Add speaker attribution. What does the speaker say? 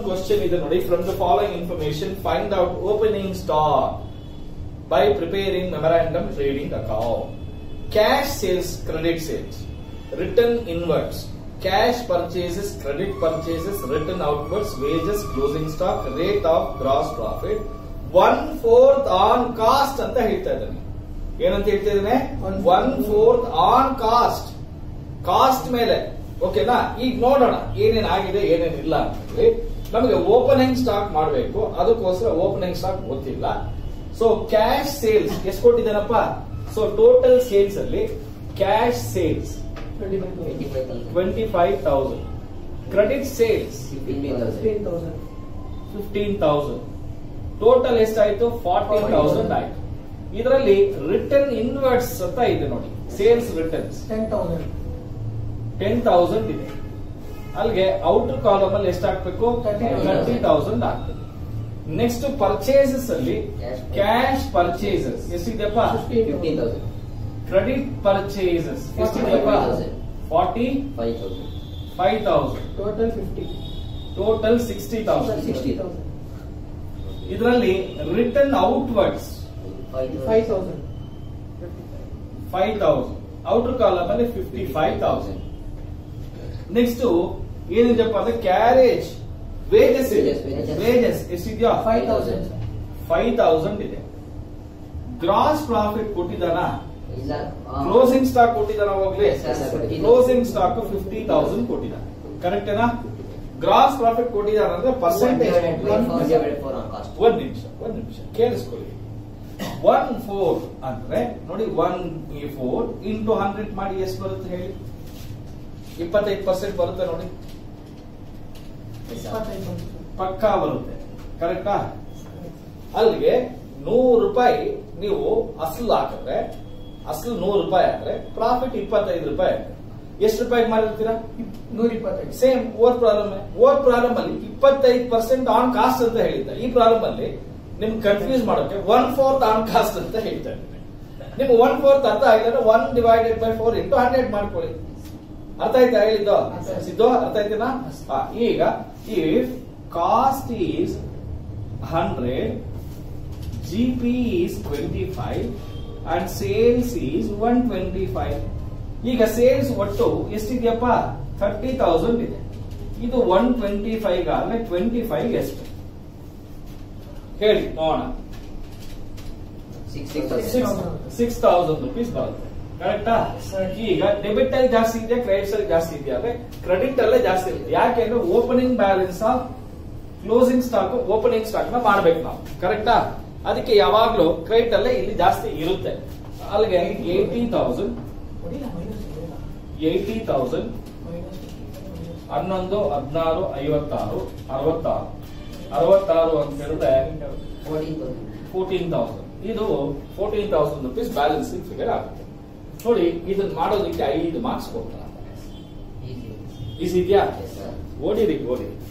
Speaker 1: ಒಂದು ಕ್ವಶನ್ ಇದೆ ನೋಡಿ from the following information find out opening stock by preparing memorandum trading account cash sales credit sales return inwards cash purchases credit purchases return outwards wages closing stock rate of gross profit one fourth on cost ಅಂತ ಹೇಳ್ತಾ ಇದ್ದಾನೆ ಏನಂತ ಹೇಳ್ತಾ ಇದ್ದಾನೆ one fourth on cost cost ಮೇಲೆ ಓಕೆನಾ ಈಗ ನೋಡೋಣ ಏನೇನ್ ಆಗಿದೆ ಏನೇನ್ ಇಲ್ಲ ಅಂತ ಹೇಳಿ ನಮಗೆ ಓಪನಿಂಗ್ ಸ್ಟಾಕ್ ಮಾಡಬೇಕು ಅದಕ್ಕೋಸ್ಕರ ಓಪನಿಂಗ್ ಸ್ಟಾಕ್ ಗೊತ್ತಿಲ್ಲ ಸೊ ಕ್ಯಾಶ್ ಸೇಲ್ಸ್ ಎಷ್ಟು ಕೊಟ್ಟಿದ್ದಾನಪ್ಪ ಸೊ ಟೋಟಲ್ ಸೇಲ್ಸ್ ಅಲ್ಲಿ cash sales twenty five thousand credit sales fifteen thousand total ಎಷ್ಟಾಯ್ತು ಫಾರ್ಟೀನ್ ತೌಸಂಡ್ ಆಯ್ತು ಇದರಲ್ಲಿ ರಿಟರ್ನ್ ಇನ್ವರ್ಟ್ಸ್ ಅಂತ ಇದೆ ನೋಡಿ ಸೇಲ್ಸ್ ರಿಟರ್ನ್ಸ್ ಟೆನ್ ತೌಸಂಡ್ ಇದೆ ಅಲ್ಲಿಗೆ ಔಟರ್ ಕಾಲಮ್ ಅಲ್ಲಿ ಎಷ್ಟು ಹಾಕ್ಬೇಕು ತರ್ಟಿ ತೌಸಂಡ್ ಆಗ್ತದೆ ನೆಕ್ಸ್ಟ್ ಪರ್ಚೇಸಸ್ ಅಲ್ಲಿ ಕ್ಯಾಶ್ ಪರ್ಚೇಸಸ್ ಎಷ್ಟಿದೆಯಪ್ಪ ಕ್ರೆಡಿಟ್ ಪರ್ಚೇಸಸ್ ಎಷ್ಟಿದೆಯಪ್ಪ forty five thousand
Speaker 2: total fifty
Speaker 1: total sixty thousand
Speaker 2: sixty thousand
Speaker 1: ಇದರಲ್ಲಿ return outwards
Speaker 2: five thousand
Speaker 1: five thousand outer column ಅಲ್ಲಿ ಫಿಫ್ಟಿ ಫೈವ್ ತೌಸಂಡ್ ನೆಕ್ಸ್ಟ್ ಏನಿದೆಪ್ಪ ಅಂದ್ರೆ ಕ್ಯಾರೇಜ್ ವೇಜಸ್ ಇದೆ
Speaker 3: Wages, wages.
Speaker 1: Wages ಎಷ್ಟಿದೆಯಾ
Speaker 2: five thousand
Speaker 1: five thousand ಇದೆ gross profit ಕೊಟ್ಟಿದ್ದಾನ
Speaker 3: ಇಲ್ಲ
Speaker 1: closing stock ಕೊಟ್ಟಿದ್ದಾನ ಹೋಗ್ಲಿ
Speaker 3: Yes, yes, sir.
Speaker 1: Closing stock fifty thousand ಕೊಟ್ಟಿದ್ದಾನೆ ಕರೆಕ್ಟೇನಾ ಗ್ರಾಸ್ ಪ್ರಾಫಿಟ್ ಕೊಟ್ಟಿದ್ದಾನ ಅಂದ್ರೆ ಪರ್ಸೆಂಟೇಜ್ ಒಂದ್ ನಿಮಿಷ ಒಂದ್ ನಿಮಿಷ ಕೇಳಿಸ್ಕೊಳ್ಳಿ ಒನ್ ಫೋರ್ ಅಂದ್ರೆ ನೋಡಿ ಒನ್ ಫೋರ್ ಇಂಟು ಹಂಡ್ರೆಡ್ ಮಾಡಿ ಎಷ್ಟು ಬರುತ್ತೆ ಹೇಳಿ ಇಪ್ಪತ್ತೈದು ಪರ್ಸೆಂಟ್ ಬರುತ್ತೆ ನೋಡಿ
Speaker 2: ಇಪ್ಪತ್ತೈದು ಬಂತು
Speaker 1: ಪಕ್ಕಾ ಬರುತ್ತೆ ಕರೆಕ್ಟಾ ಅಲ್ಲಿಗೆ ನೂರು ರೂಪಾಯಿ ನೀವು ಅಸಲು ಹಾಕಿದ್ರೆ ಅಸಲು ನೂರು ರೂಪಾಯಿ ಹಾಕಿದ್ರೆ ಪ್ರಾಫಿಟ್ ಇಪ್ಪತ್ತೈದು ರೂಪಾಯಿ ಆಗುತ್ತೆ ಎಷ್ಟು ರೂಪಾಯಿ ಮಾಡಿರ್ತೀರಾ
Speaker 2: ನೂರ ಇಪ್ಪತ್ತೈದು
Speaker 1: ಸೇಮ್ ಓದ್ ಪ್ರಾಬ್ಲಮ್ ಓದ್ ಪ್ರಾಬ್ಲಮ್ ಅಲ್ಲಿ ಇಪ್ಪತ್ತೈದು ಪರ್ಸೆಂಟ್ ಆನ್ ಕಾಸ್ಟ್ ಅಂತ ಹೇಳಿದ್ದ ಈ ಪ್ರಾಬ್ಲಮ್ ಅಲ್ಲಿ ನಿಮ್ಗೆ ಕನ್ಫ್ಯೂಸ್ ಮಾಡೋಕೆ ಒನ್ ಫೋರ್ತ್ ಆನ್ ಕಾಸ್ಟ್ ಅಂತ ಹೇಳ್ತಾ ಇದ್ದಾರೆ ನಿಮ್ಗೆ ಒನ್ ಫೋರ್ತ್ ಅರ್ಥ ಆಗಿದ್ರೆ one divided by four into hundred ಮಾಡ್ಕೊಳ್ಳಿ ಅರ್ಥ ಆಯ್ತಾ ಹೇಳಿದ್ದು
Speaker 2: ಅರ್ಥ ಆಯ್ತು.
Speaker 1: ಸಿದ್ದು ಅರ್ಥ ಆಯ್ತೇನಾ ಆ, ಈಗ if cost is hundred G P is twenty five and sales is one twenty five ಈಗ ಸೇಲ್ಸ್ ಒಟ್ಟು ಎಷ್ಟಿದೆಯಪ್ಪ ಥರ್ಟಿ ತೌಸಂಡ್ ಇದೆ ಇದು ಒನ್ ಟ್ವೆಂಟಿ ಫೈವ್ ಆದ್ರೆ ಟ್ವೆಂಟಿ ಫೈವ್ ಎಷ್ಟು ಹೇಳಿ ನೋಡೋಣ ಸಿಕ್ಸ್ ತೌಸಂಡ್ ರುಪೀಸ್ ಬರುತ್ತೆ ಕರೆಕ್ಟಾ ಈಗ ಡೆಬಿಟ್ ಅಲ್ಲಿ ಜಾಸ್ತಿ ಇದೆಯಾ ಕ್ರೆಡಿಟ್ ಅಲ್ಲಿ ಜಾಸ್ತಿ ಇದೆಯಾ ಅಂದ್ರೆ ಕ್ರೆಡಿಟ್ ಅಲ್ಲೇ ಜಾಸ್ತಿ ಇದೆ ಯಾಕೆಂದ್ರೆ opening balance of closing stock opening stock ನ ಮಾಡ್ಬೇಕು ನಾವು ಕರೆಕ್ಟಾ ಅದಕ್ಕೆ ಯಾವಾಗ್ಲೂ ಕ್ರೆಡಿಟ್ ಅಲ್ಲೇ ಇಲ್ಲಿ ಜಾಸ್ತಿ ಇರುತ್ತೆ ಅಲ್ಲಿಗೆ ಏಯ್ಟಿ ತೌಸಂಡ್
Speaker 2: ಹೊಡಿಲ್ಲ ಮೈನಸ್ ಹೊಡಿಲ್ಲ
Speaker 1: ಏಯ್ಟಿ ತೌಸಂಡ್
Speaker 2: ಮೈನಸ್
Speaker 1: ಹನ್ನೊಂದು ಹದಿನಾರು ಐವತ್ತಾರು ಅರವತ್ತಾರು ಅರವತ್ತಾರು ಅಂತ ಹೇಳಿದ್ರೆ ಫೋರ್ಟೀನ್ ತೌಸಂಡ್ ಇದು fourteen thousand rupees balancing figure ಆಗುತ್ತೆ ನೋಡಿ ಇದನ್ನ ಮಾಡೋದಕ್ಕೆ ಐದು ಮಾರ್ಕ್ಸ್ ಕೊಡ್ತಾರೆ ಈಸಿ ಇದೆಯಾ ಓಡಿರಿ ಓಡಿರಿ